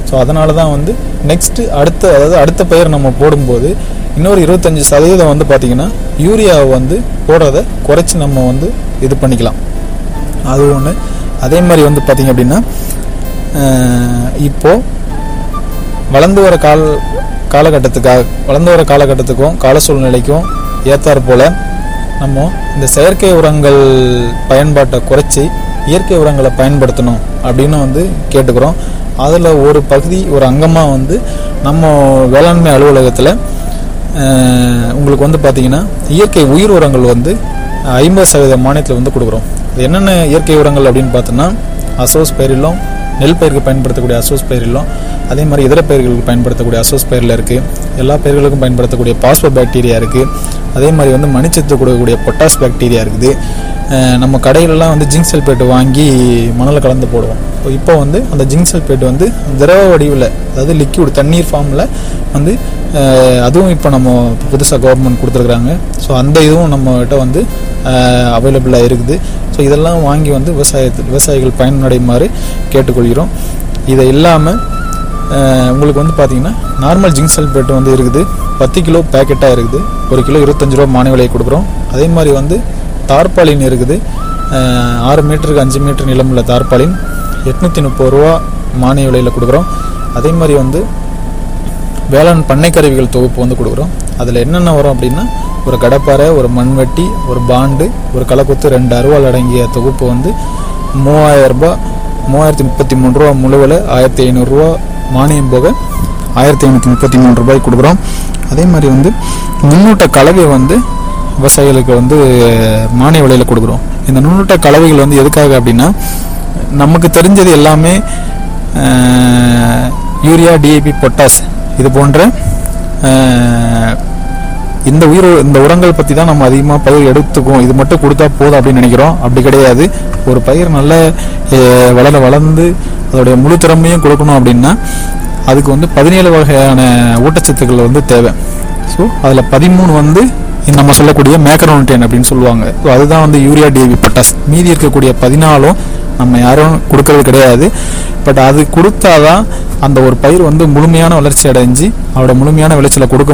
so அதனால தான் வந்து நெக்ஸ்ட்டு அடுத்த அதாவது அடுத்த பயிர் நம்ம போடும்போது இன்னொரு இருபத்தஞ்சி சதவீதம் வந்து பார்த்திங்கன்னா யூரியாவை வந்து போடுறத குறைச்சி நம்ம வந்து இது பண்ணிக்கலாம் அது ஒன்று அதே மாதிரி வந்து பார்த்திங்க அப்படின்னா அஹ், இப்போ வளர்ந்து வர கால காலகட்டத்துக்காக வளர்ந்து வர காலகட்டத்துக்கும் கால சூழ்நிலைக்கும் ஏத்தாற் போல நம்ம இந்த செயற்கை உரங்கள் பயன்பாட்டை குறைச்சி இயற்கை உரங்களை பயன்படுத்தணும் அப்படின்னு வந்து கேட்டுக்கிறோம் அதில் ஒரு பகுதி ஒரு அங்கமாக வந்து நம்ம வேளாண்மை அலுவலகத்தில் அஹ், உங்களுக்கு வந்து பார்த்தீங்கன்னா இயற்கை உயிர் உரங்கள் வந்து ஐம்பது சதவீத மானியத்தில் வந்து கொடுக்குறோம் அது என்னென்ன இயற்கை உரங்கள் அப்படின்னு பார்த்தோன்னா அசோஸ் பயிரிலும் நெல் பயிருக்கு பயன்படுத்தக்கூடிய அசோஸ் பயிரிலும் அதே மாதிரி இதர பயிர்களுக்கு பயன்படுத்தக்கூடிய அசோஸ் பயிரில் இருக்குது எல்லா பயிர்களுக்கும் பயன்படுத்தக்கூடிய பாஸ்போ பாக்டீரியா இருக்குது அதே மாதிரி வந்து மணிச்சத்து கொடுக்கக்கூடிய பொட்டாஸ் பாக்டீரியா இருக்குது அஹ் நம்ம கடையிலலாம் வந்து ஜிங்க் சல்பேட் வாங்கி மணலை கலந்து போடுவோம் ஸோ இப்போ வந்து அந்த ஜிங்க் சல்பேட் வந்து திரவ வடிவில் அதாவது லிக்யூட் தண்ணீர் ஃபார்மில் வந்து அஹ் அதுவும் இப்போ நம்ம புதுசாக கவர்மெண்ட் கொடுத்துருக்குறாங்க ஸோ அந்த இதுவும் நம்மகிட்ட வந்து அவைலபிளாக இருக்குது ஸோ இதெல்லாம் வாங்கி வந்து விவசாயத்து விவசாயிகள் பயனடையுமாறு கேட்டுக்கொள்கிறோம் இதை இல்லாமல் உங்களுக்கு வந்து பார்த்தீங்கன்னா நார்மல் ஜிங்க் சல்பேட் வந்து இருக்குது பத்து கிலோ பேக்கெட்டாக இருக்குது ஒரு கிலோ இருபத்தஞ்சு ரூபா மானிய விலையை கொடுக்குறோம் அதே மாதிரி வந்து தார்பாலின் இருக்குது அஹ் ஆறு மீட்டருக்கு அஞ்சு மீட்டர் நிலமுள்ள தார்பாலின் எட்நூற்றி முப்பது ரூபா மானிய விலையில் கொடுக்குறோம் அதே மாதிரி வந்து வேளாண் பண்ணை கருவிகள் தொகுப்பு வந்து கொடுக்குறோம் அதில் என்னென்ன வரும் அப்படின்னா ஒரு கடப்பாரை ஒரு மண்வெட்டி ஒரு பாண்டு ஒரு களைக்குத்து ரெண்டு அருவாள் அடங்கிய தொகுப்பு வந்து மூவாயிரம் ரூபாய் மூவாயிரத்தி முப்பத்தி மூணு ரூபா முழுவில் ஆயிரத்தி ஐநூறுரூவா மானியம் போக ஆயிரத்தி ஐநூற்றி முப்பத்தி மூணு ரூபாய் கொடுக்குறோம் அதே மாதிரி வந்து நுண்ணூட்ட கலவை வந்து விவசாயிகளுக்கு வந்து மானிய விலையில் கொடுக்குறோம் இந்த நுண்ணூட்ட கலவைகள் வந்து எதுக்காக அப்படின்னா நமக்கு தெரிஞ்சது எல்லாமே அஹ், யூரியா டிஏபி பொட்டாஸ் இது போன்ற அஹ், இந்த உயிர் இந்த உரங்கள் பற்றி தான் நம்ம அதிகமாக பயிர் எடுத்துக்குவோம் இது மட்டும் கொடுத்தா போதும் அப்படின்னு நினைக்கிறோம் அப்படி கிடையாது ஒரு பயிர் நல்ல அஹ், வளர வளர்ந்து அதோடைய முழு திறமையும் கொடுக்கணும் அப்படின்னா அதுக்கு வந்து பதினேழு வகையான ஊட்டச்சத்துக்கள் வந்து தேவை ஸோ அதில் பதிமூணு வந்து இந்த நம்ம சொல்லக்கூடிய மேக்ரோனிட்டியன் அப்படின்னு சொல்லுவாங்க ஸோ அதுதான் வந்து யூரியா டிஏபி பொட்டாஸ் மீதி இருக்கக்கூடிய பதினாலும் நம்ம யாரும் கொடுக்கறது கிடையாது பட் அது கொடுத்தாதான் அந்த ஒரு பயிர் வந்து முழுமையான வளர்ச்சி அடைஞ்சு அதோட முழுமையான விளைச்சலை கொடுக்க